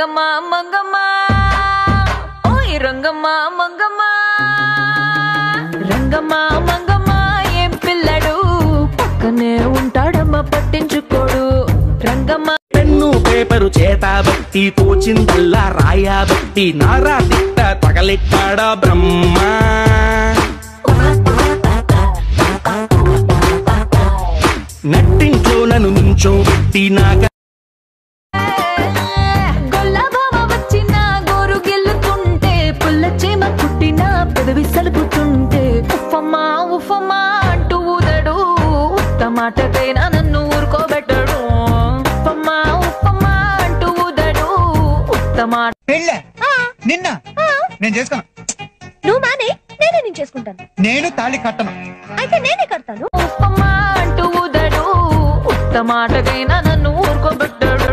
రంగమ్మ మంగమ్మ ఓయ్ రంగమ్మ మంగమ్మ రంగమ్మ మంగమ్మ ఏం పిల్లడు పక్కనే ఉంటాడమ్మ పట్టించుకోడు రంగమ్మ పెన్ను పేపరు చేతబట్టి తోచిందల్లా రాయబట్టి నారా తిట్ట తగలెట్టాడ బ్రహ్మ నట్టింట్లో నన్ను నుంచోబెట్టి నాక గొల్లబావ వచ్చిన గోరు గెల్లుతుంటే పుల్ల చీమ కుట్టిన పెదవి సలుపుతుంటే ఉఫమ్మా ఉఫమ్మా అంటూ ఊదడు ఉత్త మాటకైనా నన్ను ఊరుకోబెట్టడు ఉఫమ్మా ఉఫమ్మా అంటూ ఊదడు ఉత్త మాట పెళ్ళ నిన్న నేను చేసుకున్నా నువ్వు మానే నేనే నేను చేసుకుంటాను నేను తాళి కట్టను అయితే నేనే కడతాను ఉఫమ్మా అంటూ ఊదడు ఉత్త మాటకైనా నన్ను ఊరుకోబెట్టడు